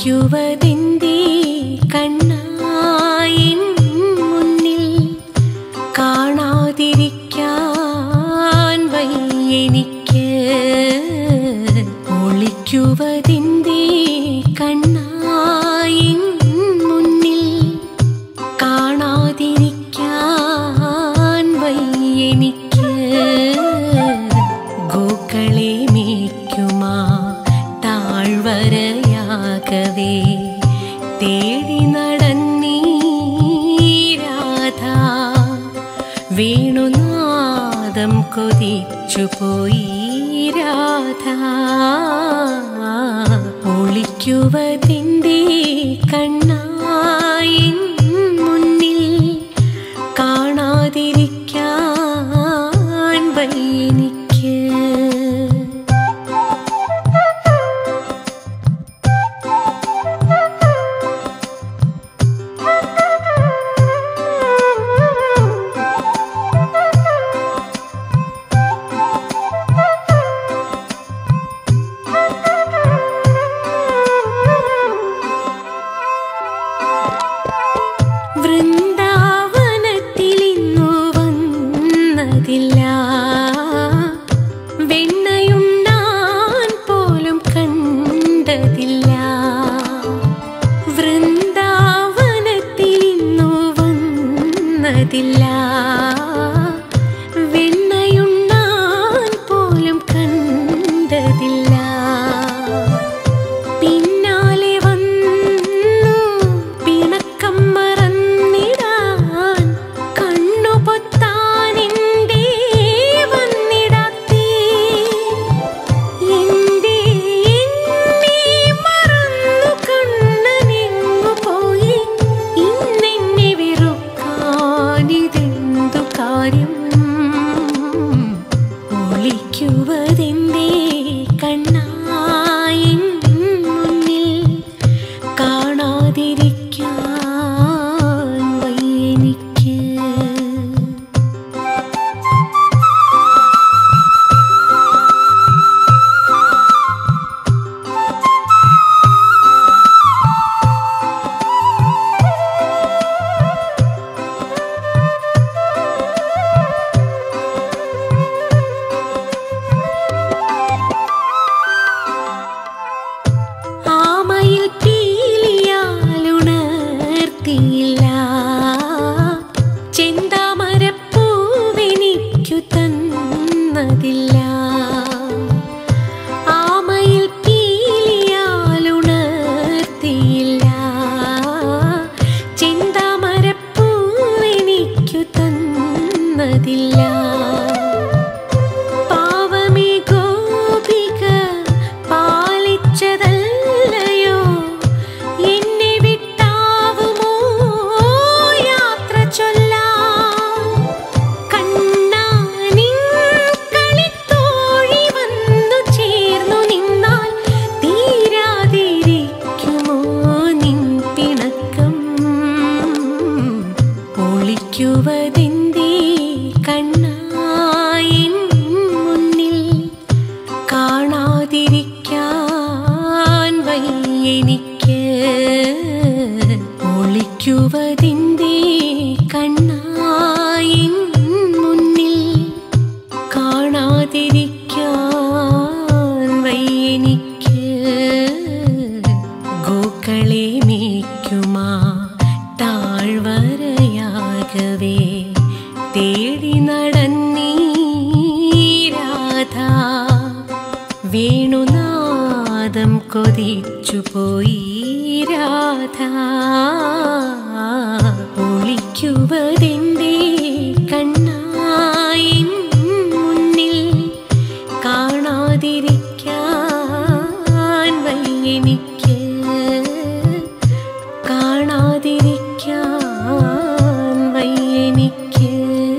ഒളിക്കുവതെന്തേ കണ്ണായിൻ മുന്നിൽ കാണാതിരിക്കാൻ വയ്യെനിക്ക് ഒളിക്കുവതെന്തേ കണ്ണായിൻ മുന്നിൽ കാണാതിരിക്കാൻ വയ്യെനിക്ക് ഗോക്കളെ മേയ്ക്കുമാ താഴ്വരയാകവേ തേടി നടന്നീരാധ വേണുനാദം കൊതിച്ചുപോയി രാധ ഒളിക്കുവതിൻ്റെ കണ്ണായിൻ മുന്നിൽ കാണാതിരിക്കാൻ വയ്യെനിക്ക് വൃന്ദാവനത്തിൽ ഇന്നു വന്നതില്ല വെണ്ണയുണ്ണാൻ പോലും കണ്ടതില്ല വൃന്ദാവനത്തിൽ ഇന്നു വന്നതില്ല വെണ്ണയുണ്ണാൻ പോലും കണ്ടതില്ല പിന്നാലെ വന്നു പിണക്കം മറന്നിടാൻ കണ്ണു പൊത്താനെന്തേ വന്നിടാത്തേ എന്തേ എന്നെ മറന്നു കണ്ണനെങ്ങു പോയി ഇന്നെന്നെ വെറുക്കാനിതെന്തു കാര്യം ഒളിക്കുവതെന്തേ കണ്ണായിൻ മുന്നിൽ കാണാതിരിക്കാൻ വയ്യെനിക്ക് ആമയിൽ പീലിയാലുണർത്തിയില്ല ചെന്താമരപ്പൂവെനിക്കു തന്നതില്ല ആമയിൽ പീലിയാലുണർത്തിയില്ല ചെന്താമരപ്പൂവെനിക്കു തന്നതില്ല പാവമേ ഗോപിക പാലിച്ചതല്ലയോ എന്നെ വിട്ടാവുമോ യാത്ര ചൊല്ലാം കണ്ണാനിൻ കളിത്തോഴി വന്നു ചേർന്നു നിന്നാൽ തീരാതിരിക്കുമോ നിൻ പിണക്കം ഒളിക്കുവതെന്തേ കണ്ണായിൻ മുന്നിൽ കാണാതിരിക്കാൻ വയ്യെനിക്ക് ഒളിക്കുവതിൻ്റെ കണ്ണായിൻ മുന്നിൽ കാണാതിരിക്കാൻ വയ്യെനിക്ക് ഗോക്കളെ മേയ്ക്കുമാ താഴ്വരയാകവേ തേടി നടന്നീരാധ വേണുനാദം കൊതിച്ചുപോയി രാധ ഒളിക്കുവതെന്തേ കണ്ണായിൻ മുന്നിൽ കാണാതിരിക്കാൻ വയ്യെനിക്ക് കാണാതിരിക്കാൻ വയ്യെനിക്ക്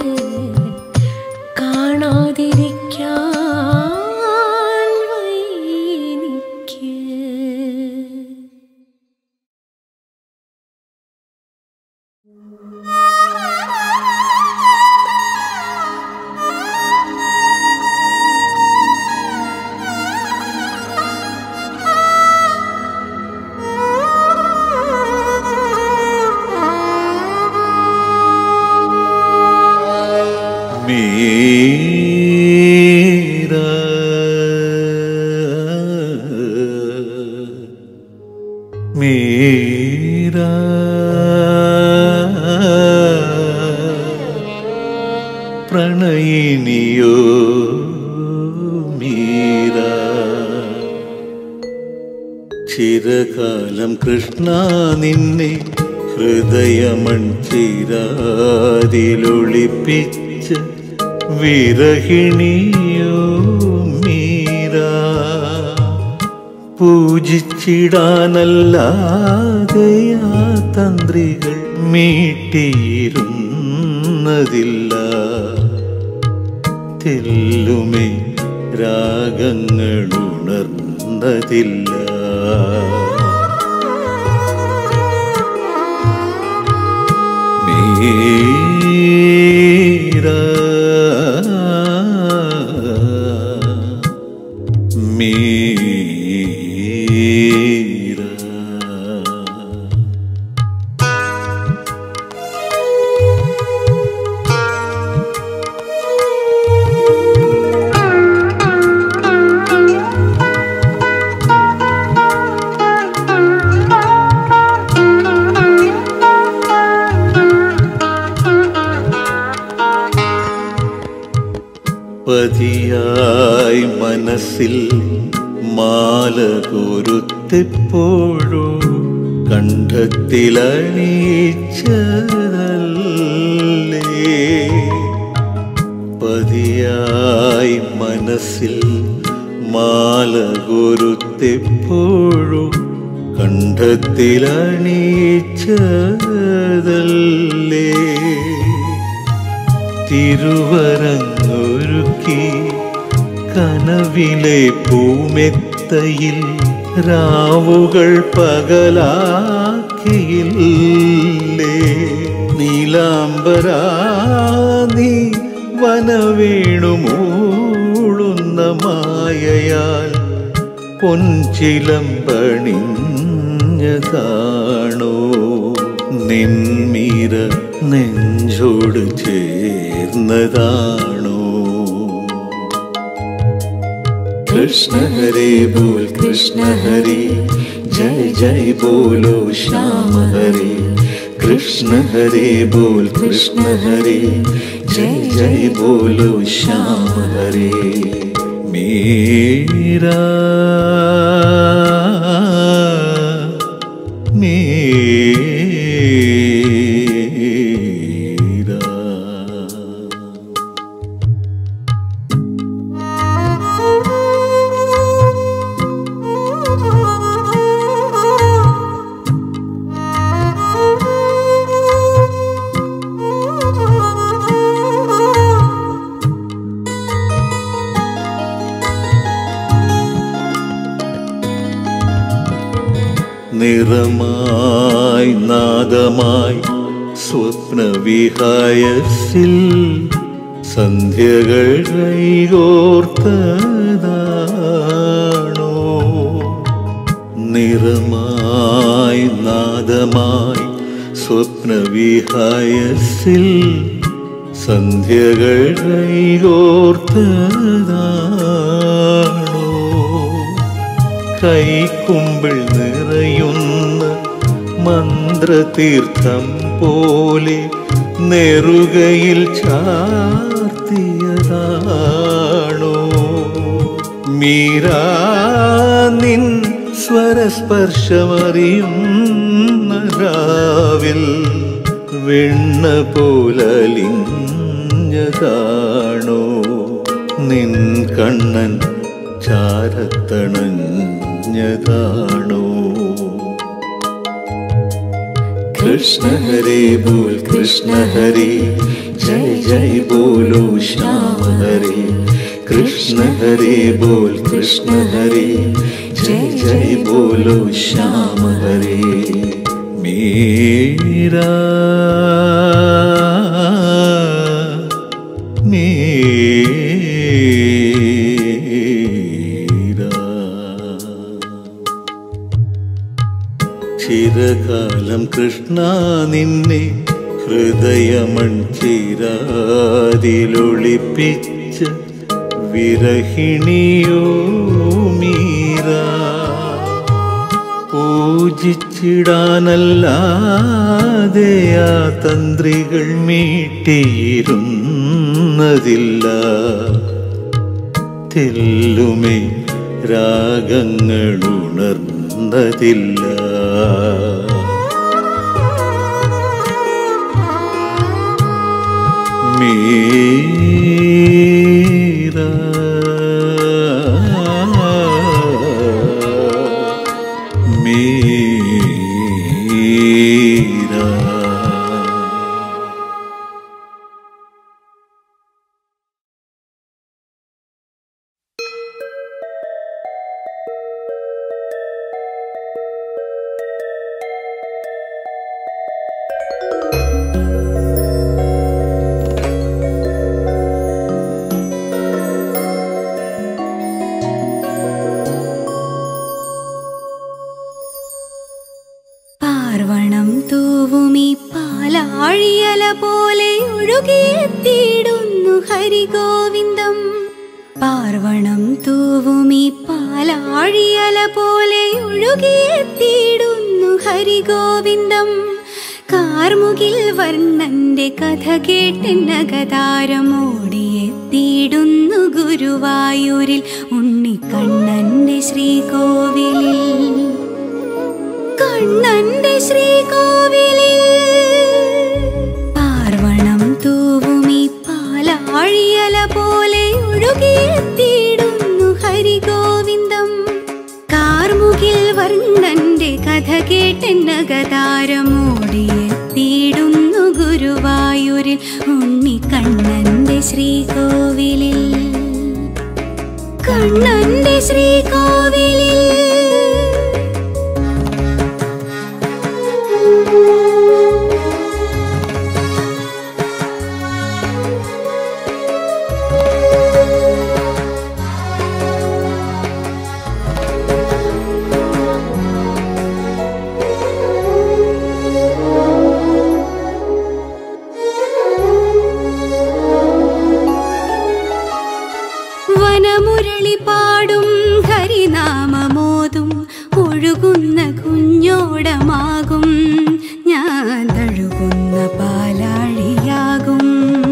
കാണാതിരിക്കാൻ വയ്യെനിക്ക് ആ മീരാ പ്രണയിനിയോ മീരാ ചിരകാലം കൃഷ്ണ നിന്നെ ഹൃദയമൺ ചിരാതിലൊളിപ്പിച്ച് വിരഹിണിയോ മീരാ പൂജിച്ചിടാനല്ലാതെ ആ തന്ത്രികൾ മീട്ടിയിരുന്നതില്ല തെല്ലുമേ രാഗങ്ങൾ ഉണർന്നതില്ല മീരാ മീരാ പതിയായി മനസ്സിൽ മാല കൊരുത്തെപ്പോഴോ കണ്ഠത്തിലണിച്ചതല്ലേ പതിയായി മനസ്സിൽ മാല കൊരുത്തെപ്പോഴോ കണ്ഠത്തിലണിച്ചതല്ലേ തിരുവരങ്ങൊരുക്കി കനവിലെ പൂമെത്തയിൽ രാവുകൾ പകലാക്കിയില്ലേ നീലാംബരാ നീ വനവേണുമൂളുന്ന മായയാൽ പൊൻചിലമ്പണിഞ്ഞതാണോ നിൻമീര നെഞ്ചോട് ചേർന്നതാണോ കൃഷ്ണ ഹരേ ബോൽ കൃഷ്ണ ഹരി ജയ ജയ ബോലോ ശ്യാമ ഹരി കൃഷ്ണ ഹരേ ബോൽ കൃഷ്ണ ഹരി ജയ ജയ ബോലോ ശ്യാമ ഹരി മീരാ മീരാ നിറമായി നാദമായി സ്വപ്നവിഹായസിൽ സന്ധ്യകൾ കൈകോർത്തതാണോ നിറമായി നാദമായി സ്വപ്നവിഹായസിൽ സന്ധ്യകൾ കൈകോർത്തതാണോ കൈക്കുമ്പിൾ നിറയുന്ന മന്ത്രതീർത്ഥം പോലെ നെറുകയിൽ ചാർത്തിയതാണോ മീരാ നിൻ സ്വരസ്പർശമറിയുന്ന രാവിൽ വെണ്ണ പോലലിഞ്ഞതാണോ നിൻ കണ്ണൻ ചാരത്തണഞ്ഞതാണോ കൃഷ്ണ ഹരേ ബോൽ കൃഷ്ണ ഹരി ജയ ജയ ബോലോ ശ്യാമ ഹരി കൃഷ്ണ ഹരേ ബോൽ കൃഷ്ണ ഹരി ജയ ജയ ബോലോ ശ്യാമ ഹരി മീരാ മീരാ ചിരകാലം കൃഷ്ണ നിന്നെ ഹൃദയമൺ ചിരാതിലൊളിപ്പിച്ച് വിരഹിണിയോ മീര പൂജിച്ചിടാനല്ലാതെ മോചിച്ചിടാനല്ലാതെ ആ തന്ത്രികൾ മീട്ടിയിരുന്നതില്ല തെല്ലുമേ രാഗങ്ങൾ ഉണർന്നതില്ല മീര മീര പാർവണം തൂവുമീ പാലാഴിയല പോലെ ഒഴുകിയെത്തിയിടുന്നു ഹരിഗോവിന്ദം പാർവണം തൂവുമീ പാലാഴിയല പോലെ ഒഴുകിയെത്തിയിടുന്നു ഹരിഗോവിന്ദം കാർമുകിൽ വർണ്ണന്റെ കഥ കേട്ടെന്നകതാരം ഓടിയെത്തിയിടുന്നു ഗുരുവായൂരിൽ ഉണ്ണിക്കണ്ണന്റെ ശ്രീകോവിലിൽ കണ്ണന്റെ ശ്രീകോവിലിൽ പാർവണം തൂവുമീ പാലാഴിയല പോലെ ഒഴുകിയെത്തിയിടുന്നു ഹരിഗോവിന്ദം കാർമുകിൽ വർണ്ണന്റെ കഥ കേട്ടെന്നകതാരം ഓടിയെത്തിയിടുന്നു ഗുരുവായൂരിൽ ഉണ്ണിക്കണ്ണന്റെ ശ്രീകോവിലിൽ കണ്ണന്റെ ശ്രീകോവിലിൽ വനമുരളി പാടും ഹരിനാമമോതും ഒഴുകുന്ന കുഞ്ഞോടമാകും ഞാൻ തഴുകുന്ന പാലാഴിയാകും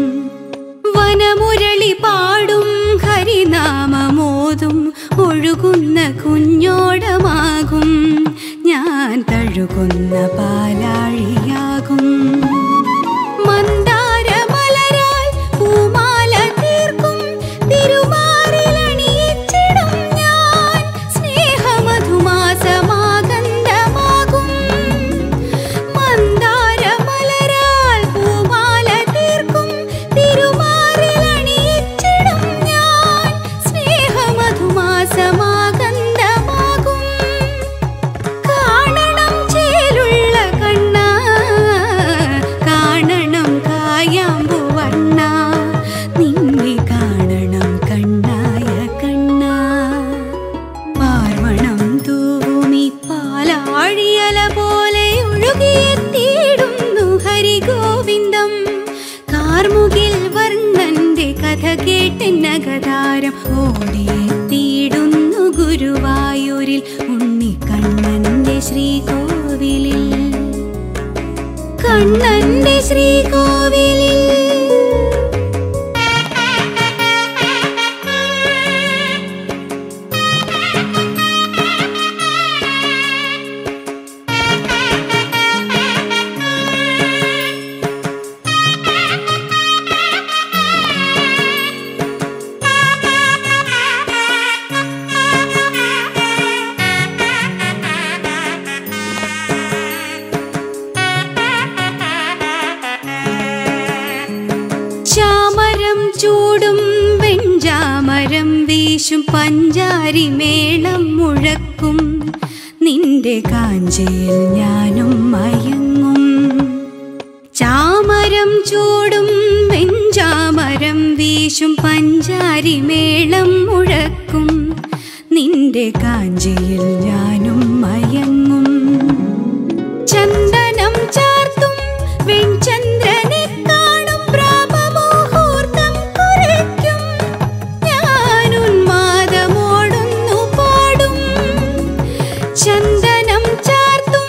വനമുരളി പാടും ഹരിനാമമോതും ഒഴുകുന്ന കുഞ്ഞോടമാകും ഞാൻ തഴുകുന്ന പാലാഴിയാകും മന്ദാരമലരാൽ പൂമാല തീർക്കും തിരുമാറിലണിയിച്ചിടും ഞാൻ സ്നേഹമധുമാസമാകന്ദമാകും മന്ദാരമലരാൽ പൂമാല തീർക്കും തിരുമാറിലണിയിച്ചിടും ഞാൻ സ്നേഹമധുമാസമാകന്ദമാകും കാണണം ചേലുള്ള കണ്ണ കാണണം കായാമ്പു വർണ്ണ നിന്നെ കാണണം കണ്ണായ കണ്ണ പാർവണം തൂവുമി പാലാഴിയല പോലെ ഒഴുകിയെത്തിയിടുന്നു ഹരിഗോവിന്ദം കാർമുകിൽ വർണ്ണന്റെ കഥ കേട്ടെന്നകതാരം ഓടിയെത്തിയിടുന്നു ഗുരുവായൂരിൽ ഉണ്ണിക്കണ്ണന്റെ ശ്രീകോവിലിൽ കണ്ണന്റെ ശ്രീകോവിലിൽ ചാമരം ചൂടും വെഞ്ചാമരം വീശും പഞ്ചാരി മേളം മുഴക്കും നിന്റെ കാഞ്ചയിൽ ഞാനും മയങ്ങും ചാമരം ചൂടും വെഞ്ചാമരം വീശും പഞ്ചാരി മേളം മുഴക്കും നിന്റെ കാഞ്ചയിൽ ഞാനും മയങ്ങും ചന്ദനം ചാർത്തും വെൺചന്ദ്രനെ കാണും പ്രാപമുഹൂർത്തം കുറിക്കും ഞാൻ ഉന്മാദമോടുന്നു പാടും ചന്ദനം ചാർത്തും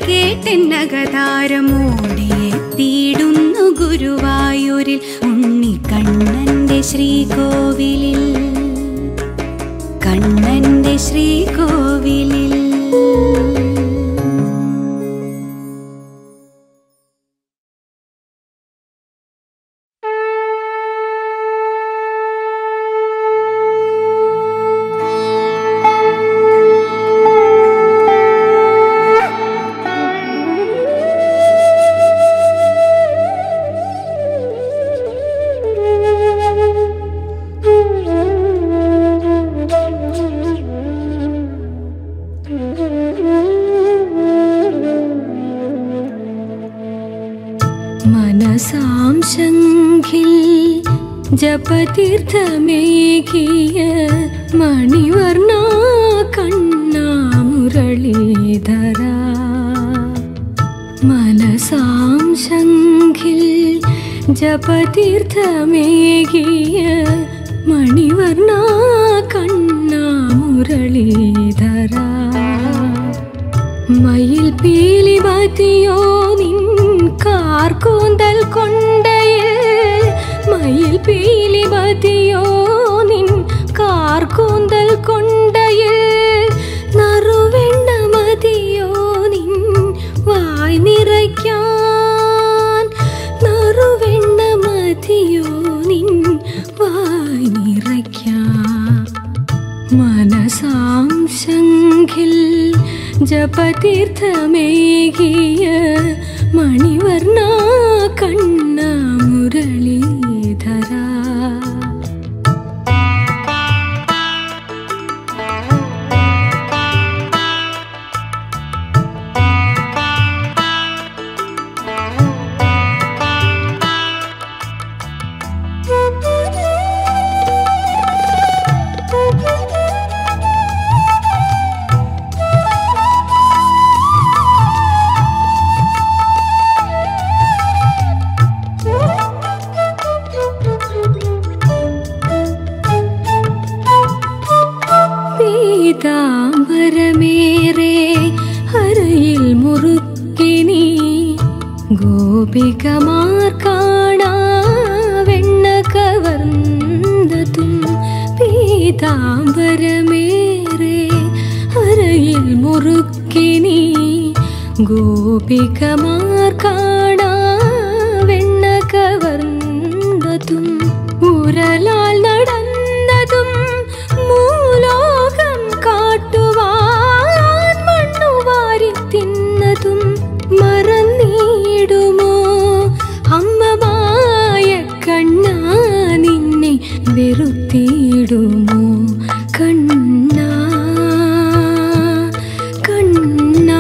കേട്ടെന്നകതാരമോടിയെത്തിയിടുന്നു ഗുരുവായൂരിൽ ഉണ്ണിക്കണ്ണന്റെ ശ്രീകോവിലിൽ കണ്ണന്റെ ശ്രീകോവിലിൽ മനസാം ശംഖിൽ ജപതീർത്ഥമേകിയ മണിവർണ കണ്ണാ മുരളീധര മനസാം ശംഖിൽ ജപതീർത്ഥമേകിയ മണിവർണ കണ്ണാ മുരളീധര മയിൽ പീലി മതിയോ നിൻ കാർക്കൂന്തൽ കൊണ്ടയിൽ മയിൽ പീലി മതിയോ നിൻ കാർക്കൂന്തൽ കൊണ്ടയിൽ നറുവെണ്ണ മതിയോ നിൻ വായ് നിറയ്ക്കാൻ നറുവെണ്ണ മതിയോ നിൻ വായ് നിറയ്ക്കാൻ മനസാം ശംഖിൽ ജപതീർത്ഥമേകിയ മണിവർണ കണ്ണ മുരളീധര പീതാംബരമേറെ അരയിൽ മുറുക്കിനി ഗോപികമാർ കാണാ വെണ്ണ കവർന്നതും പീതാംബരമേറെ അരയിൽ മുറുക്കിനി ഗോപികമാർ കാണാ വെണ്ണ കവർന്നതും ഉരലാൽ നടന്നതും മൂലോകം കാട്ടുവാൻ മണ്ണുവാരി തിന്നതും മറന്നിടുമോ അമ്മമായ കണ്ണാ നിന്നെ വെറുത്തിടുമോ കണ്ണാ കണ്ണാ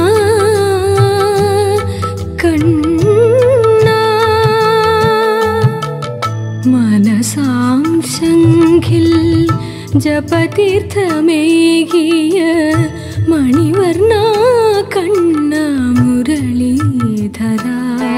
കണ്ണാ മനസാം ശംഖിൽ ജപതീർത്ഥമേകിയ മണിവർണ കണ്ണ മുരളീധര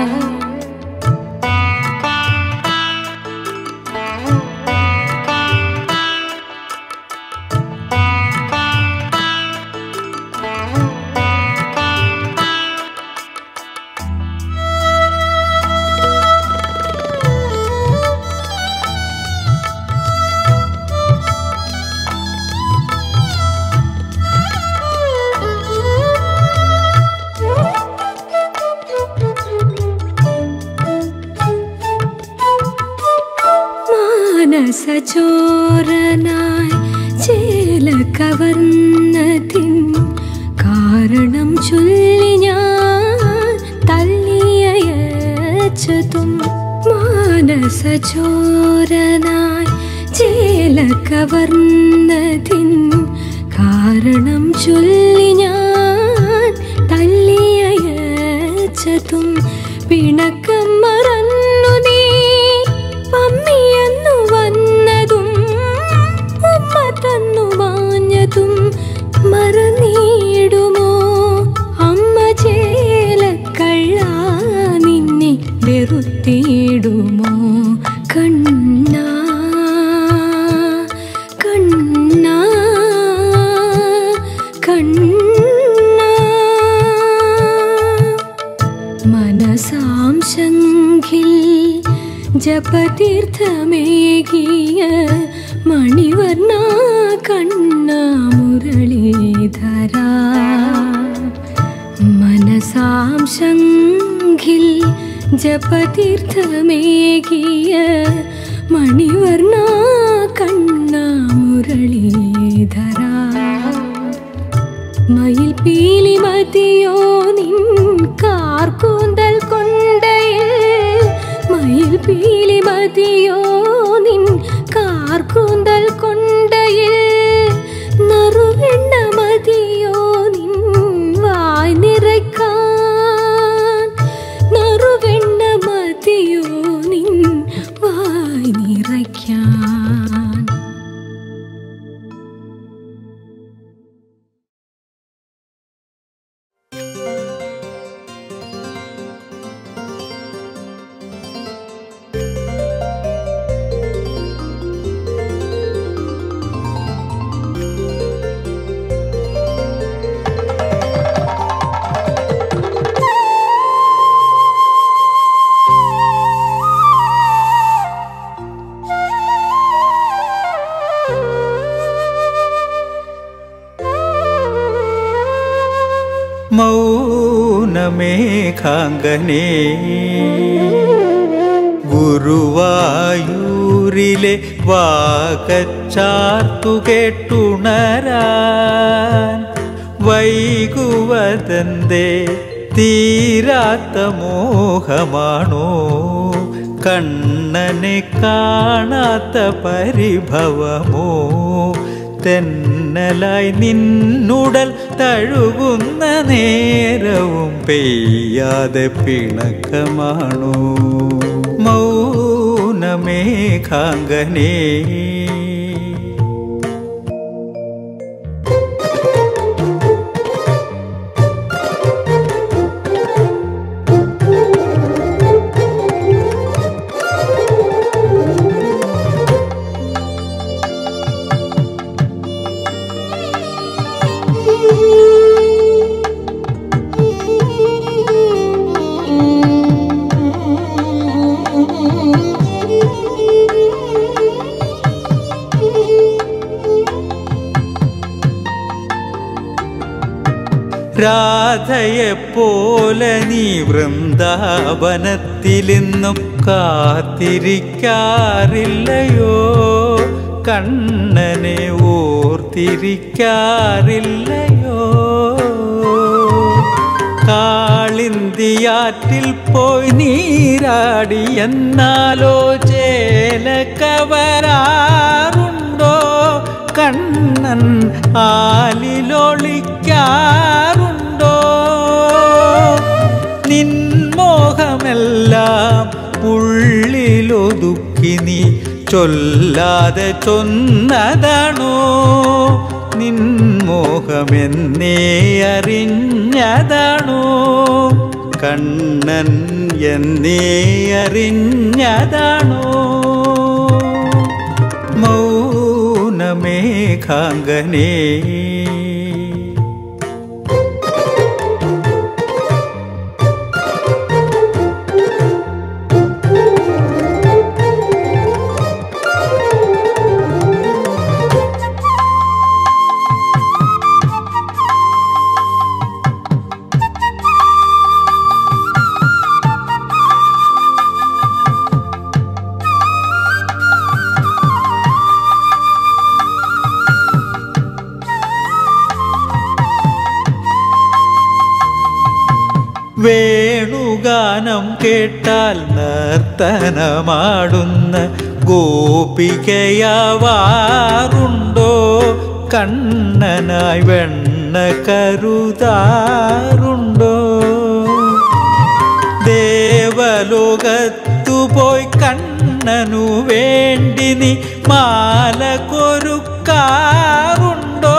മാനസചോരനായി ചേല കവർന്നതിൻ കാരണം ചൊല്ലി ഞാൻ തള്ളിയച്ചതും മാനസചോരനായി ചേല കവർന്നതിൻ കാരണം ചൊല്ലി ഞാൻ തള്ളിയച്ചതും പിണക്കം മറന്നു നീ പമ്മിയെന്നു വന്നതും ഉമ്മ തന്നു മാഞ്ഞതും മറന്നിടുമോ അമ്മ ചേലക്കള്ള നിന്നെ വെറുത്തിടുമോ കണ്ണാ കണ്ണാ കണ്ണാ ജപതീർത്ഥമേകിയ മണിവർണ്ണ കണ്ണ മുരളീധര മനസാം ശംഖിൽ ജപതീർത്ഥമേകിയ മണിവർണ്ണ കണ്ണ മുരളീധര മയിൽ പീലി മതിയോ നിൻ കാർക്കൂന്തൽ കൊണ്ടയിൽ മയിൽ പീലി മതിയോ നിൻ കാർക്കൂന്തൽ കൊണ്ടയിൽ നറുവെണ്ണ മതിയോ നിൻ വായ് നിറയ്ക്കാൻ നറുവെണ്ണ മതിയോ നിൻ വായ് നിറയ്ക്കാൻ മൗനമേഘാംഗനേ ഗുരുവായൂരിലെ വാകച്ചാർത്തു കേട്ടുണരാൻ വൈകുവതന്തേ തീരാത്ത മോഹമാണോ കണ്ണനെ കാണാത്ത പരിഭവമോ തെന്നലായി നിന്നുടൽ തഴുകുന്ന നേരവും പെയ്യാതെ പിണക്കമാണോ മൗനമേഘാംഗനേ രാധയെപ്പോലെ നീ വൃന്ദാവനത്തിലിന്നും കാത്തിരിക്കാറില്ലയോ കണ്ണനെ ഓർത്തിരിക്കാറില്ലയോ കാളിന്തിയാറ്റിൽ പോയി നീരാടി എന്നാലോ ചേല കവരാറുണ്ടോ കണ്ണൻ ആലിലൊളിക്കാറുണ്ടോ നിൻമോഹമെല്ലാം ഉള്ളിലൊതുക്കി നീ ചൊല്ലാതെ ചൊന്നതാണോ നിൻമോഹമെന്നേ അറിഞ്ഞതാണോ കണ്ണൻ എന്നേ അറിഞ്ഞതാണോ മൗനമേഘാംഗനേ വേണുഗാനം കേട്ടാൽ നർത്തനമാടുന്ന ഗോപികയാവാറുണ്ടോ കണ്ണനായി വെണ്ണ കരുതാറുണ്ടോ ദേവലോകത്തു പോയി കണ്ണനു വേണ്ടി നീ മാല കൊരുക്കാറുണ്ടോ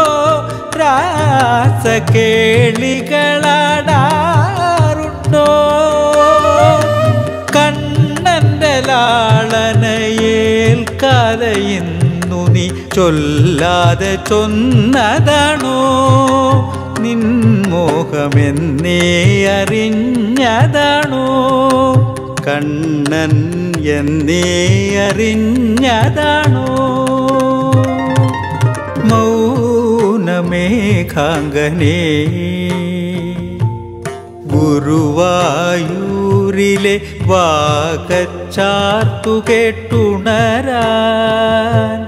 രാസകേളികളാടാറുണ്ടോ കണ്ണന്റെ ലാളനയേൽക്കാതെ ഇന്നു നീ ചൊല്ലാതെ ചൊന്നതാണോ നിൻമോഹമെന്നേ അറിഞ്ഞതാണോ കണ്ണൻ എന്നേ അറിഞ്ഞതാണോ മൗനമേഘാംഗനേ ഗുരുവായൂരിലെ വാകച്ചാർത്തു കേട്ടുണരാൻ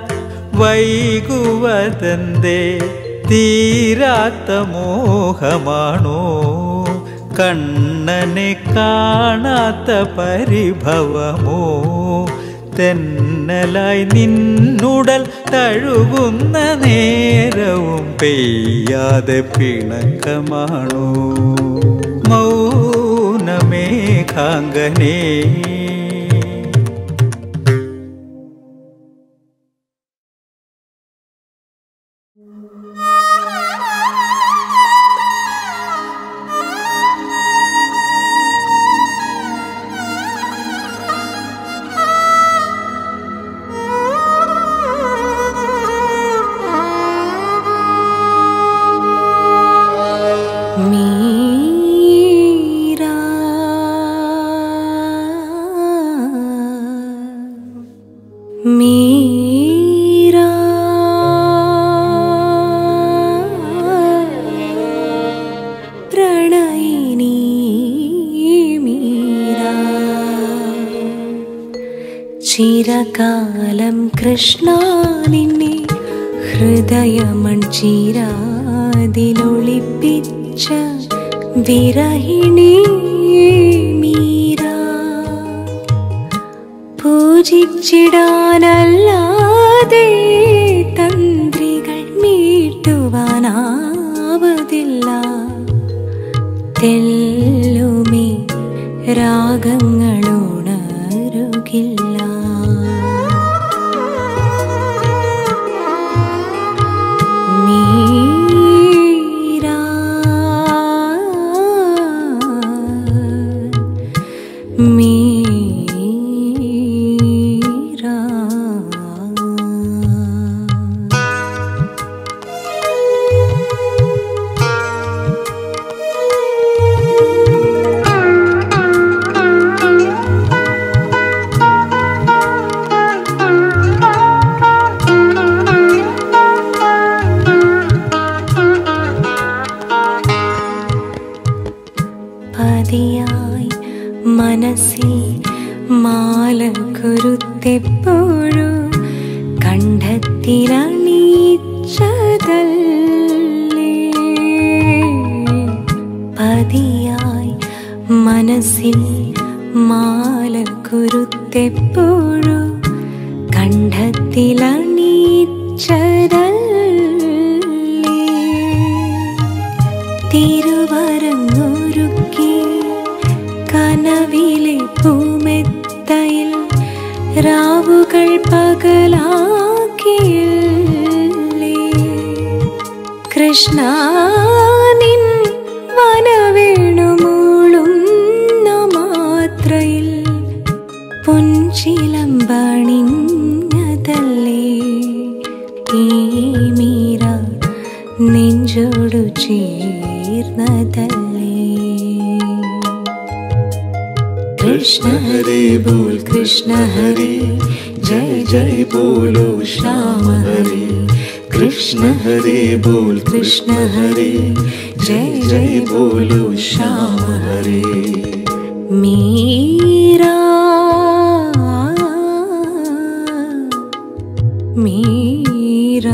വൈകുവതന്തേ തീരാത്ത മോഹമാണോ കണ്ണനെ കാണാത്ത പരിഭവമോ തെന്നലായി നിന്നുടൽ തഴുകുന്ന നേരവും പെയ്യാതെ പിണക്കമാണോ മൗനമേഘാംഗനേ മീരാ മീരാ പ്രണയിനി മീരാ ചിരകാലം കൃഷ്ണ നിന്നെ ഹൃദയമൺ ചീരാതിലൊളിപ്പിച്ച വിരഹിണി മീര പൂജിച്ചിടാനല്ലാതെ തന്ത്രികൾ മീട്ടുവാനാവതില്ല തെല്ലുമേ രാഗങ്ങളുണരുകില്ല മീരാ മീരാ പതിയായി മനസ്സിൽ മാല കുരുത്തെപ്പോഴോ കണ്ഠത്തിലണീച്ചതല്ലേ പതിയായി മനസ്സിൽ മാല കുരുത്തെപ്പോഴോ കണ്ഠത്തിലണീച്ചതല്ലേ തിരുവരങ്ങൊരുക്കി കനവിലെ പൂമെത്തയിൽ രാവുകൾ പകലാക്കിയില്ലേ കൃഷ്ണ നിൻ വനവേണുമൂളുന്ന മാത്രയിൽ പൊൻചിലമ്പണിഞ്ഞതല്ലേ ഈ മീര നെഞ്ചോടു ചേർന്നതല്ലേ കൃഷ്ണ ഹരേ ബോൽ കൃഷ്ണ ഹരേ ജയ ജയ ബോലോ ശ്യാമ ഹരേ കൃഷ്ണ ഹരേ ബോൽ കൃഷ്ണ ഹരേ ജയ ജയ ബോലോ ശ്യാമ ഹരേ മീരാ മീരാ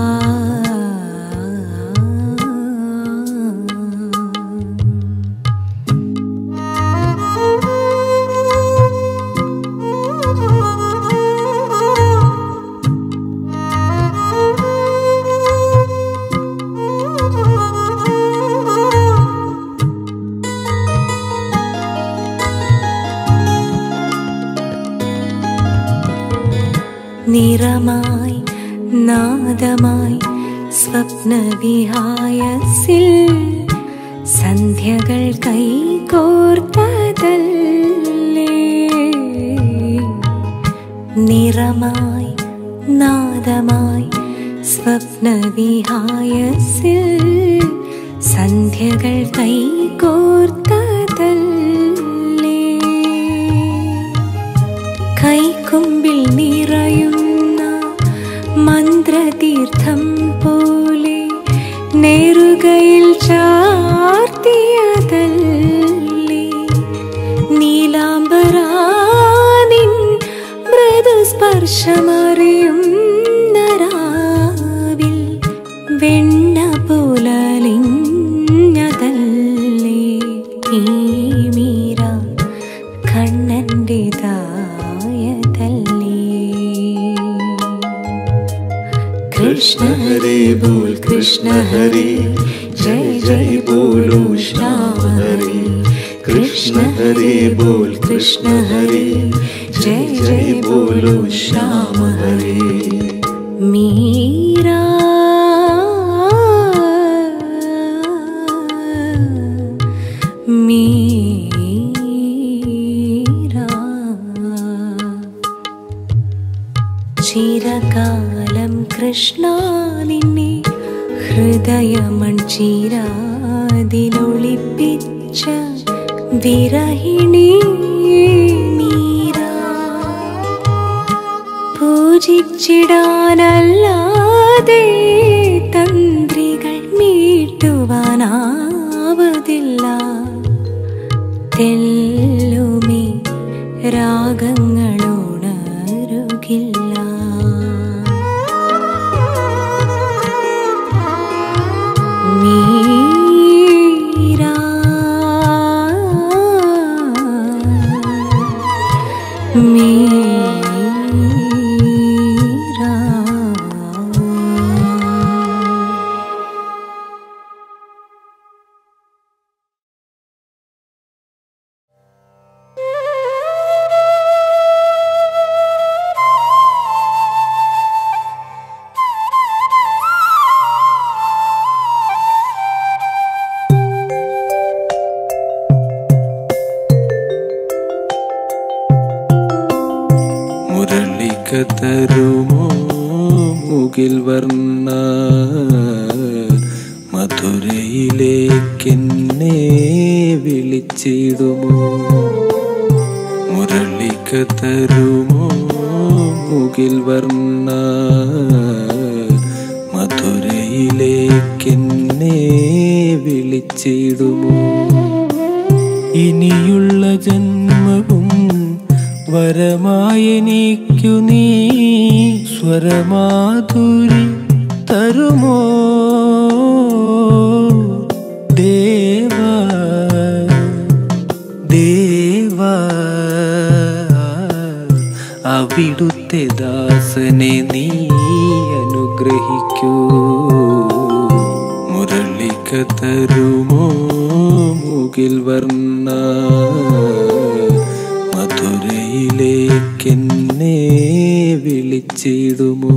നിറമായി നാദമായി സ്വപ്നവിഹായസിൽ സന്ധ്യകൾ കൈകോർത്തതല്ലേ നിറമായി നാദമായി സ്വപ്നവിഹായസിൽ സന്ധ്യകൾ കൈകോർത്തതല്ലേ കൈക്കുമ്പിൽ നിറയുന്ന മന്ത്രതീർത്ഥം പോലെ നേറുകയിൽ ചാർത്തിയതല്ലേ നീലാംബരാനിൻ മൃദുസ്പർശമറിയും നരാവിൽ വെണ്ണ പുലലിഞ്ഞതല്ലേ ഈ മീര കണ്ണൻ്റെതായതല്ലേ कृष्ण हरे बोल कृष्ण हरे जय जय बोलो श्याम हरे कृष्ण हरे बोल कृष्ण हरे जय जय बोलो श्याम हरे മീരാ മീരാ ചിരകാലം കൃഷ്ണ നിന്നെ ഹൃദയമൺ ചീരാതിലൊളിപ്പിച്ച വിരഹിണി മീരാ പൂജിച്ചിടാനല്ലാതെ തന്ത്രികൾ മീട്ടുവാനാവതില്ല തെല്ലുമേ രാഗങ്ങളുണരുകില്ല മീരാ മീരാ മുരളിക തരുമോ മുകിൽ വർണ്ണ മധുരയിലേക്കെന്നെ വിളിച്ചിടുമോ മുരളിക തരുമോ മുകിൽ വർണ്ണ മധുരയിലേക്കെന്നെ വിളിച്ചിടുമോ ഇനിയുള്ള ജന്മവും വരമായെനിക്കു നീ സ്വരമാധുരി തരുമോ ദേവ ദേവ അവിടുത്തെ ദാസനെ നീ അനുഗ്രഹിക്കൂ മുരളിക തരുമോ മുകിൽ വർണ്ണ മധുരയിലേക്കെന്നെ വിളിച്ചിടുമോ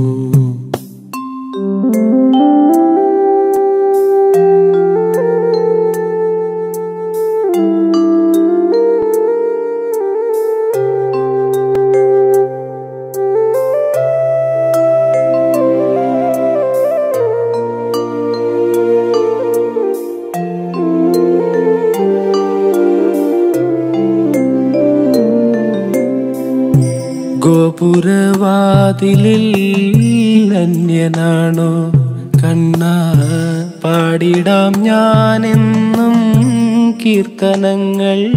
ഗോപുരവാതിലിൽ അന്യനാണോ കണ്ണ പാടിടാം ഞാനെന്നും കീർത്തനങ്ങൾ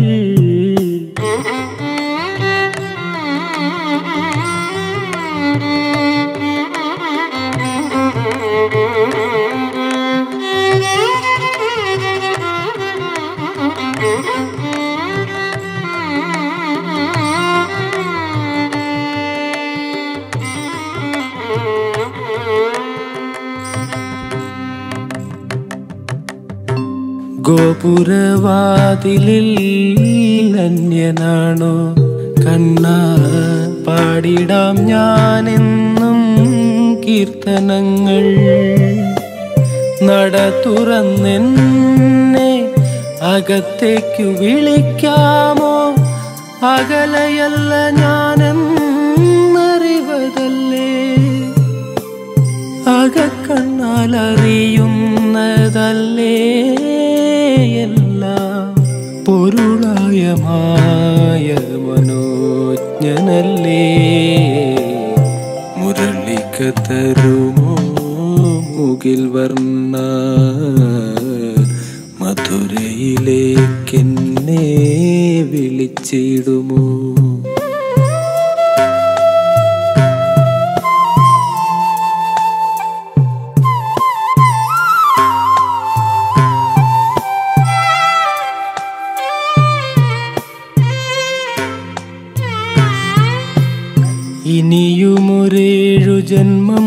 ഗോപുരവാതിലിൽ അന്യനാണോ കണ്ണ പാടിടാം ഞാനെന്നും കീർത്തനങ്ങൾ നട തുറന്നെന്നെ അകത്തേക്കു വിളിക്കാമോ അകലയല്ല ഞാനെന്നറിവതല്ലേ അകക്കണ്ണാൽ അറിയുന്നതല്ലേ എല്ലാം പൊരുളായ മായ മനോജ്ഞനല്ലേ തരുമോ മുകിൽ വർണ്ണ മധുരയിലേക്കെന്നെ വിളിച്ചിടുമോ ഇനിയുമൊരേഴു ജന്മം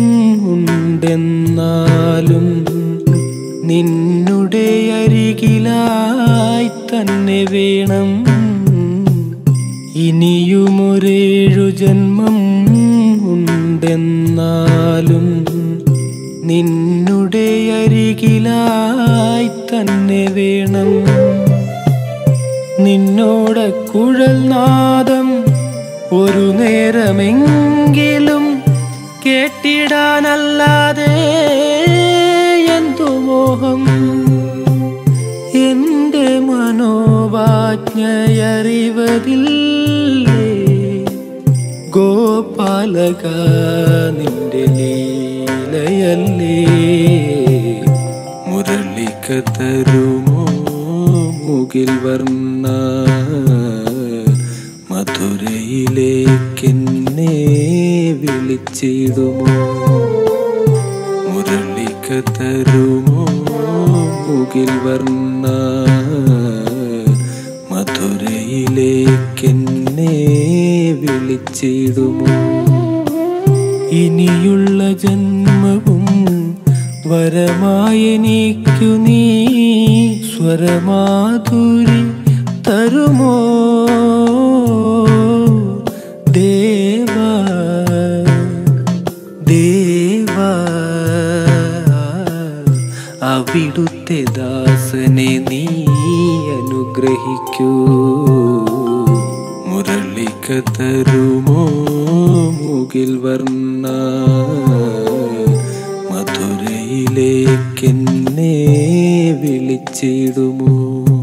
ഉണ്ടെന്നാലും നിന്നുടെ അരികിലായി തന്നെ വേണം ഇനിയുമൊരേഴു ജന്മം ഉണ്ടെന്നാലും നിന്നുടെ അരികിലായി തന്നെ വേണം നിന്നോട കുഴൽ നാദം ഒരു നേരമെങ്കിലും കേട്ടിടാനല്ലാതെ എന്തു മോഹം എന്റെ മനോവാജ്ഞയറിവതില്ലേ ഗോപാലക നിന്റെ ലീലയല്ലേ മുരളിക തരുമോ മുകിൽ വർണ്ണ മധുരയിലേക്കെന്നെ വിളിച്ചിടുമോ മുരളിക തരുമോ മുകിൽ വർണ്ണ മധുരയിലേക്കെന്നെ വിളിച്ചിടുമോ ഇനിയുള്ള ജന്മവും വരമായെനിക്കു നീ സ്വരമാധുരി തരുമോ ദേവ ദേവ അവിടുത്തെ ദാസനെ നീ അനുഗ്രഹിക്കൂ മുരളിക തരുമോ മുകിൽ വർണ്ണ മധുരയിലേക്കെന്നെ വിളിച്ചിടുമോ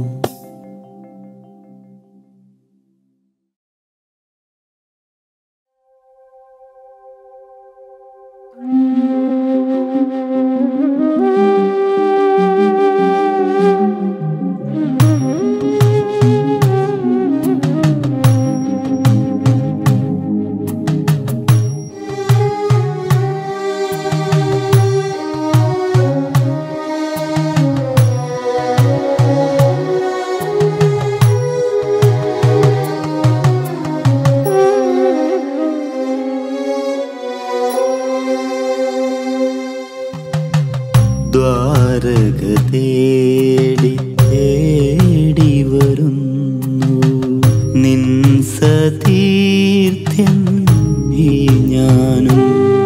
ദ്വാരക തേടി തേടി വരുന്നു നിൻ സതീർത്ഥ്യം ഈ ഞാനും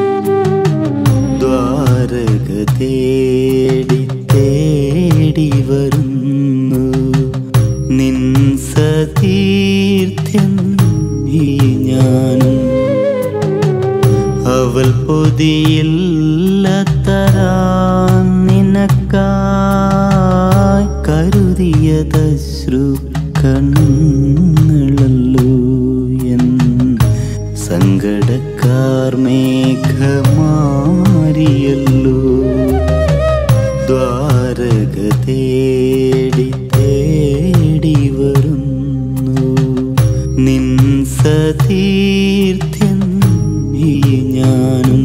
ദ്വാരക തേടി തേടി വരുന്നു നിൻ സതീർത്ഥ്യം ഈ ഞാനും അവൾ പൊതിയില്ല തരാൻ നിനക്കായി കരുതിയതശ്രു കണ്ണുകളല്ലോ എൻ സങ്കടക്കാർ മേഘമാരിയല്ലോ ദ്വാരക തേടി തേടി വരുന്നു നിൻ സതീർത്ഥ്യം ഈ ഞാനും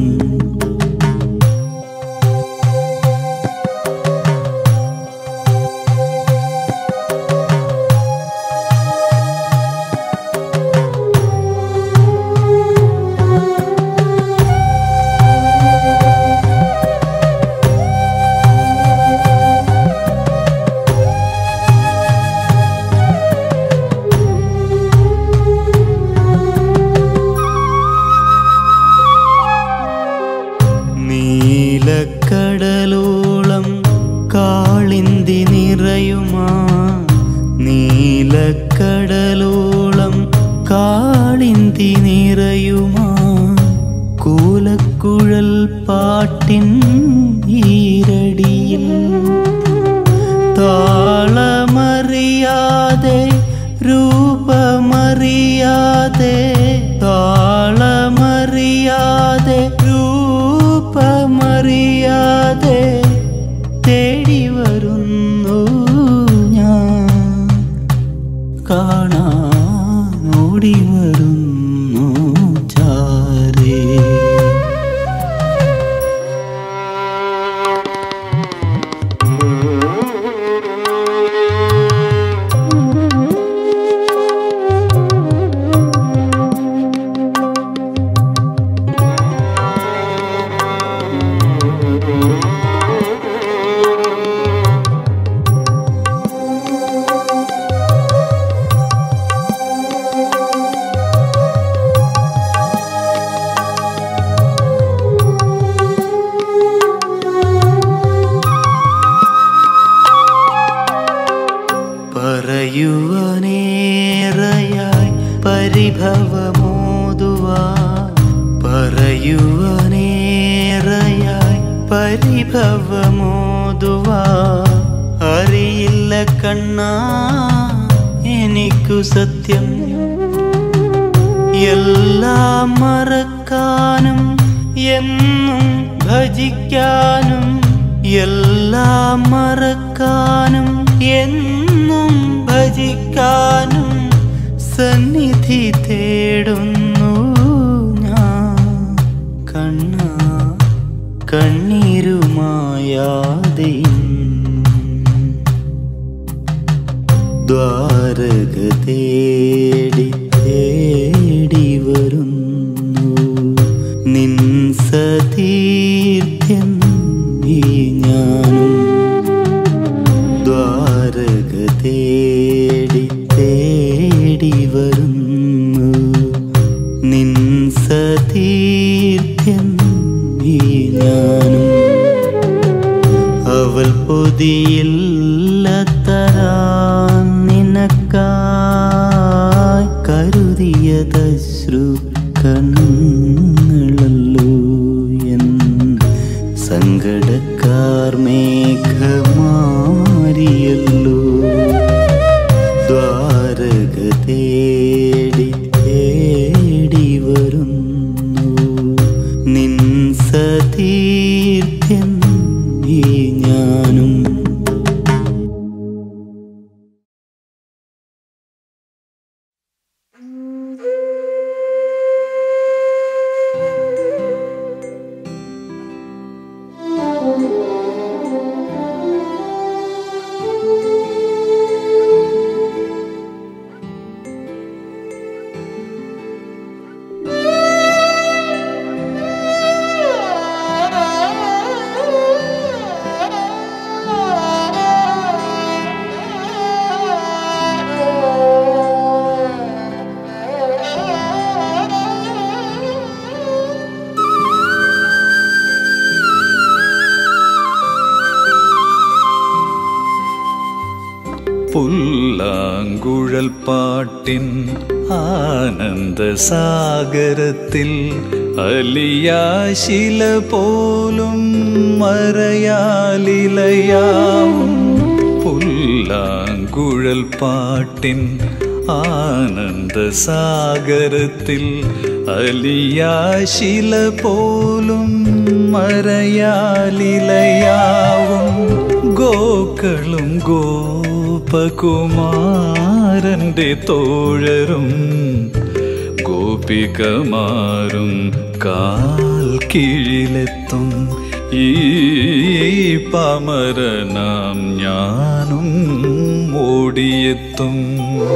നീലക്കടലോളം കാളിന്തി നിറയുമാ നീലക്കടലോളം കാളിന്തി നിറയുമാ കൂലക്കുഴൽ പാട്ടിൻ ഈരടിയിൽ താളമറിയാതെ രൂപമറിയാതെ താളമറിയാതെ രൂപമറിയാതെ അറിയാതെ തേടി വരുന്നു ഞാൻ കാണാൻ ഓടി വരുന്നു ചാരേ പറയുവാനേറയായി പരിഭവമോതുവാ പറയുവാനേറയായി പരിഭവമോതുവാ അറിയില്ല കണ്ണാ എനിക്കു സത്യം എല്ലാം മറക്കാനും എന്നും ഭജിക്കാനും എല്ലാം മറക്കാനും എന്നും ഭജിക്കാനും സന്നിധി തേടുന്നു ഞാൻ കണ്ണ കണ്ണീരുമായാതെ ദ്വാരക തേടി തേടി വരുന്നു നിൻ സതീർത്ഥ്യം ഈ ഞാനും ദ്വാരക തേടി തേടി വരുന്നു നിൻ സതീർത്ഥ്യം ഈ ഞാനും അവൾ പൊതിയില്ലത്തരാൻ നിനക്കായി കരുതിയതശ്രു കണ്ണുകളല്ലോ എൻ സങ്കടക്കാർ മേഘമാരിയല്ലോ ദ്വാരക തേടി തേടി വരുന്നു നിൻ സതീർത്ഥ്യം ഈ ഞാനും പുല്ലാങ്കുഴൽ പാട്ടിൻ ആനന്ദസാഗരത്തിൽ അലിയാശില പോലും മറയാലിലയാവും പുല്ലാങ്കുഴൽ പാട്ടിൻ ആനന്ദസാഗരത്തിൽ അലിയാശില പോലും മറയാലിലയാവും ഗോക്കളും ഗോപകുമാരന്റെ തോഴരും ഗോപികമാരും കാൽ കീഴിലെത്തും ഈ പമരനാം ഞാനും ഓടിയെത്തും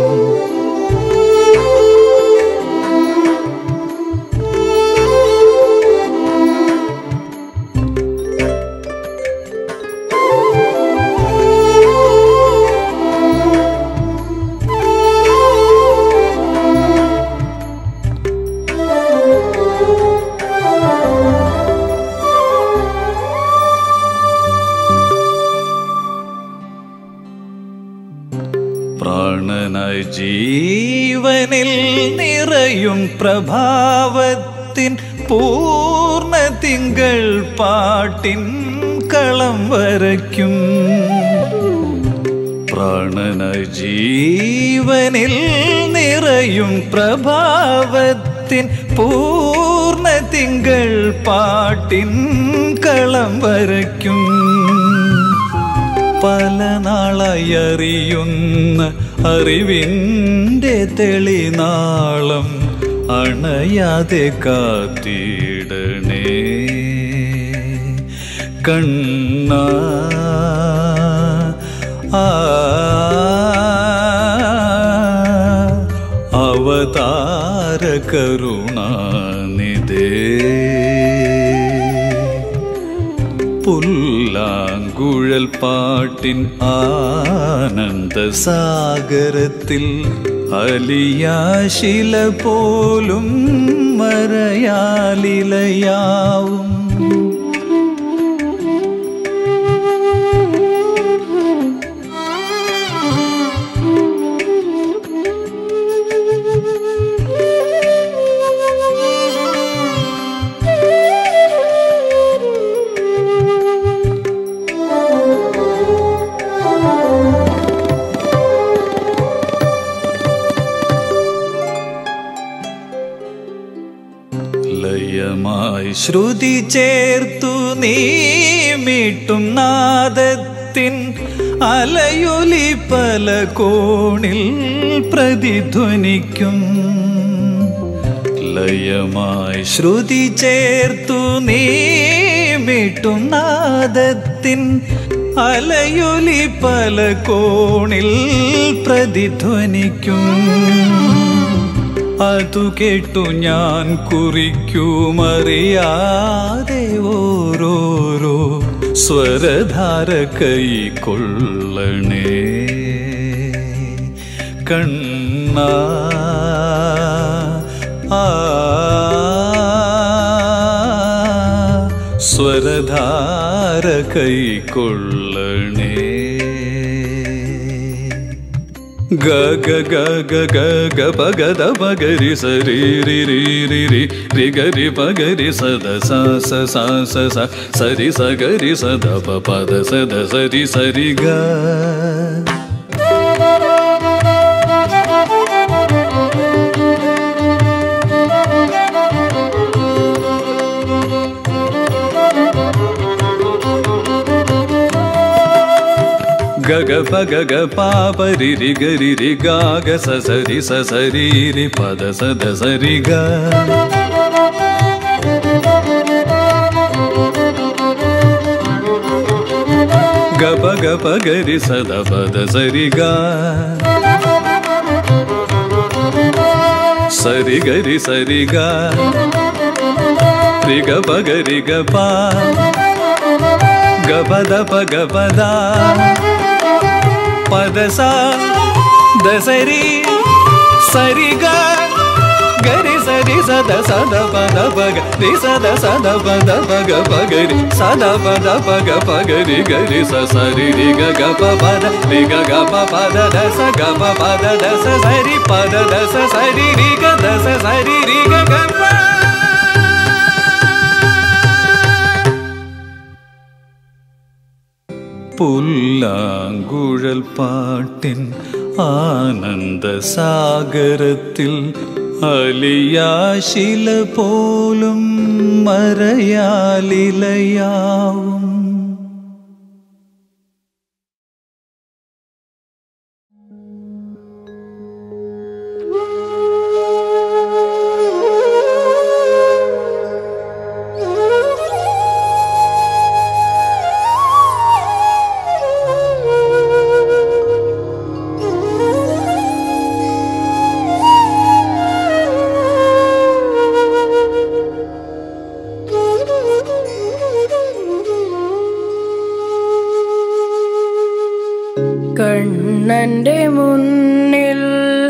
പ്രാണനായി ജീവനിൽ നിറയും പ്രഭാവത്തിൻ പൂർണ്ണ തിങ്കൾ പാട്ടിൻ കളം വരയ്ക്കും പ്രാണനായി ജീവനിൽ നിറയും പ്രഭാവത്തിൻ പൂർണ്ണ തിങ്കൾ പാട്ടിൻ പാട്ടിൻ കളം വരയ്ക്കും പല നാളായി അറിയുന്ന അറിവിൻ്റെ തെളിനാളം അണയാതെ കാത്തിടണേ കണ്ണ ആ അവതാര കരുണാനിധേ പുല്ലാങ്കുഴൽ പാട്ടിൻ ആനന്ദ സാഗരത്തിൽ അലിയാശില പോലും മറയാലിലയാവും ലയമായി ശ്രുതി ചേർത്തു നീ മീട്ടും നാദത്തിൻ അലയൊലി പല കോണിൽ പ്രതിധ്വനിക്കും ലയമായി ശ്രുതി ചേർത്തു നീ മീട്ടും നാദത്തിൻ അലയൊലി പല കോണിൽ പ്രതിധ്വനിക്കും അതു കേട്ടു ഞാൻ കുറിക്കുമറിയാതെ ഓരോരോ സ്വരധാര കൈക്കൊള്ളണേ കണ്ണ ആ സ്വരധാര കൈക്കൊള്ളണേ ഗ ഗ ഗ ഗ ഗ ഗ പ ഗ ധ പ ഗ രി സ രി രി രി രി രി രി ഗ രി പ ഗ രി സ ധ സ സ സ സ സ സ രി സ ഗ രി സ ധ പ പ ധ സ ധ സ രി സ രി ഗ ഗ ഗ പ ഗ ഗ പ പ രി രി ഗ രി രി ഗ ഗ സ സ രി സ സ രി രി പ ധ സ ധ സ രി ഗ ഗ പ ഗ പ ഗ രി സ ധ പ ധ സ രി ഗ സ രി ഗ രി സ രി ഗ രി ഗ പ ഗ രി ഗ പ ഗ പ ധ പ ഗ പ ധ പ ധ സ ധ സ രി സ രി ഗ ഗ രി സ രി സ ധ സ ധ പ ധ പ ഗ രി സ ധ സ ധ പ ധ പ ഗ പ ഗ രി സ ധ പ ധ പ ഗ പ ഗ രി ഗ രി സ സ രി രി ഗ ഗ പ പ ധ രി ഗ ഗ പ പ ധ ധ സ ഗ പ പ ധ ധ സ സ രി പ ധ ധ സ സ രി രി ഗ ധ സ സ രി രി ഗ ഗ പ പുല്ലാങ്കുഴൽ പാട്ടിൻ ആനന്ദ സാഗരത്തിൽ അലിയാശില പോലും മറയാലിലയാവും കണ്ണന്റെ മുന്നിൽ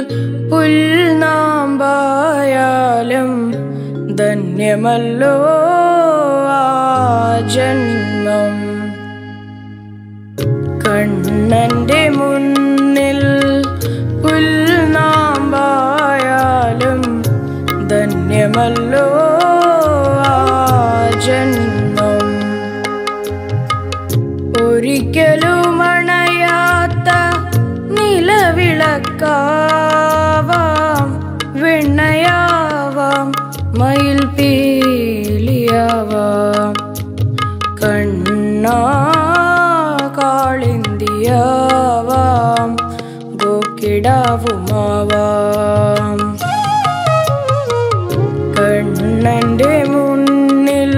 പുൽനാമ്പായാലും ധന്യമല്ലോ ആ ജന്മം കണ്ണന്റെ മുന്നിൽ പുൽനാമ്പായാലും ധന്യമല്ലോ ആ ജന്മം ഒരിക്കലും അണയാത്ത നിലവിളക്കാവാം വെണ്ണയാവാം മയിൽ പീലിയാവാം ഗോക്കിടാവുമാവാം കണ്ണന്റെ മുന്നിൽ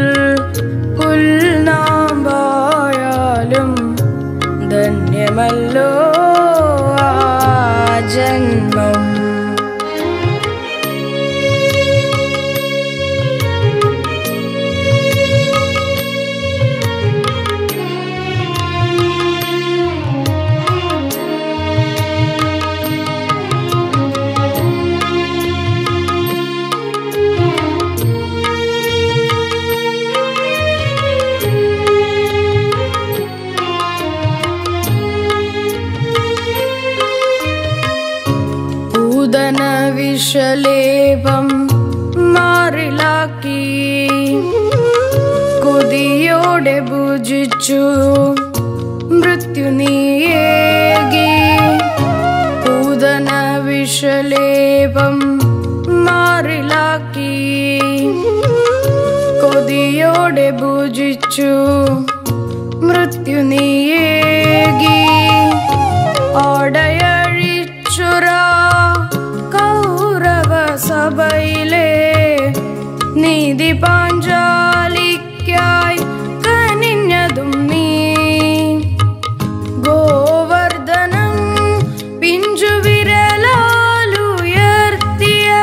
പുൽനാമ്പായാലും ധന്യമല്ലോ ആ ജന്മം പൂതന വിഷലേപം മാറിലാക്കി കൊതിയോടെ ഭുജിച്ചു മൃത്യു നീയേകി പൂതന വിഷലേപം മാറിലാക്കി കൊതിയോടെ ഭുജിച്ചു മൃത്യു നീയേകി ഓടയഴിച്ചുറ കൗരവ സഭയിലെ നീതി പാഞ്ചാലിക്കായി കനിഞ്ഞതും നീ ഗോവർദ്ധനം പിഞ്ചുവിരലാലുയർത്തിയ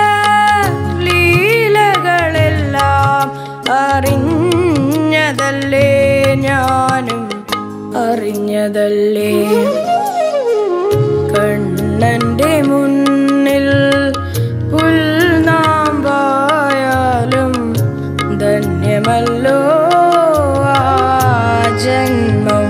ലീലകളെല്ലാം അറിഞ്ഞതല്ലേ ഞാനും അറിഞ്ഞതല്ലേ കണ്ണന്റെ മുന്നിൽ പുൽനാമ്പായാലും ധന്യമല്ലോ ആ ജന്മം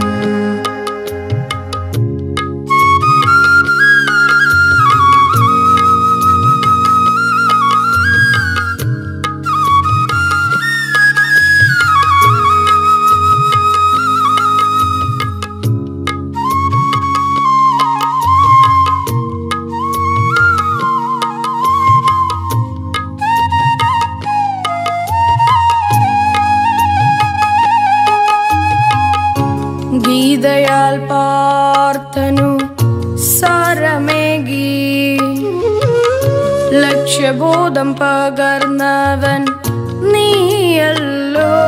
ഗീതയാൽ പാർത്തനു സാരമേകി ലക്ഷ്യബോധം പകർന്നവൻ നീയല്ലോ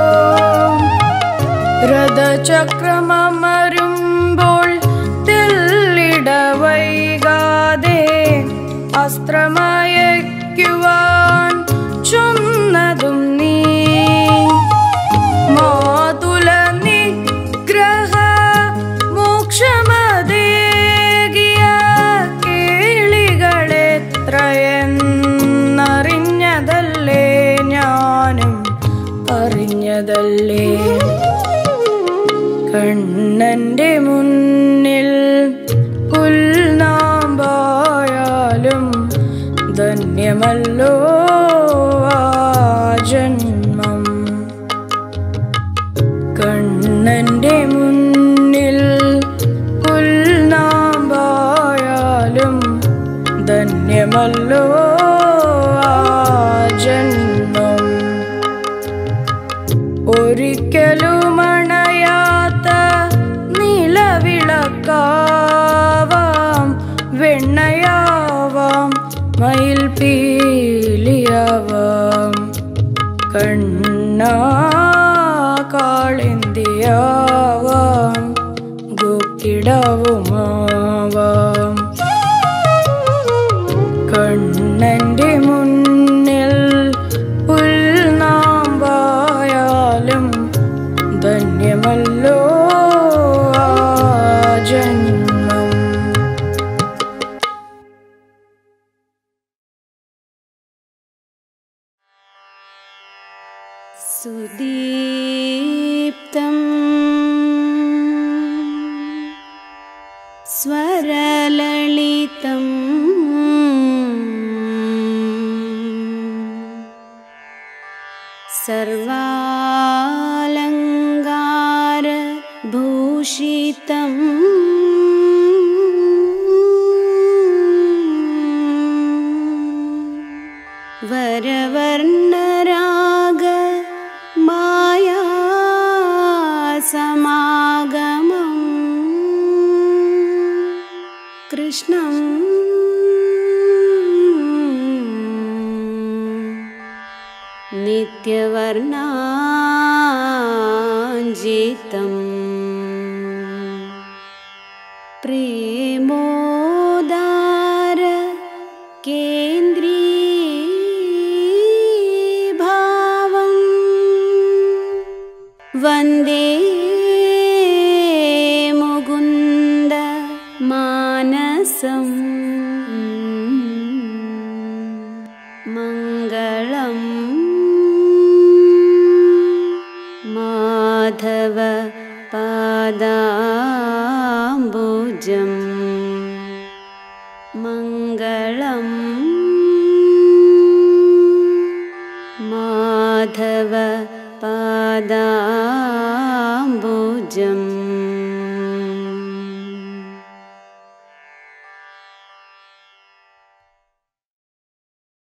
രഥചക്രമരുമ്പോൾ തെല്ലിട വൈകാതെ അസ്ത്രമയക്കുവാൻ ചൊന്നതും നീ മാതുല നിഗ്രഹ മോക്ഷമതേകിയ കേളികളെത്രയെന്നറിഞ്ഞതല്ലേ ഞാനും അറിഞ്ഞതല്ലേ കണ്ണന്റെ മുന്നിൽ പുൽനാമ്പായാലും ധന്യമല്ലോ ആ ജന്മം കണ്ണന്റെ മുന്നിൽ പുൽനാമ്പായാലും ധന്യമല്ലോ ആ ജന്മം ഒരിക്കലും അണയാത്ത നിലവിളക്കാവാം വെണ്ണയാവാം മയിൽ പീലിയാവാം കണ്ണാ കാളെന്തിയാവാം ഗോക്കിടാവുമാവാം കണ്ണന്റെ മുന്നിൽ പുൽനാമ്പായാലും ധന്യമല്ലോ ആ ജന്മം सुदीप्तं स्वरललितम् सर्वालङ्कारभूषितम् वरवर्णराग माया समागमम् कृष्णम् नित्यवर्णाञ्जितम् प्रेमोदार केन्द्रीभावम् वन्दे मुकुन्द मानसम् मङ्गलम् माधव पादाम्बुजम् मङ्गलम् माधव पादाम्बुजम्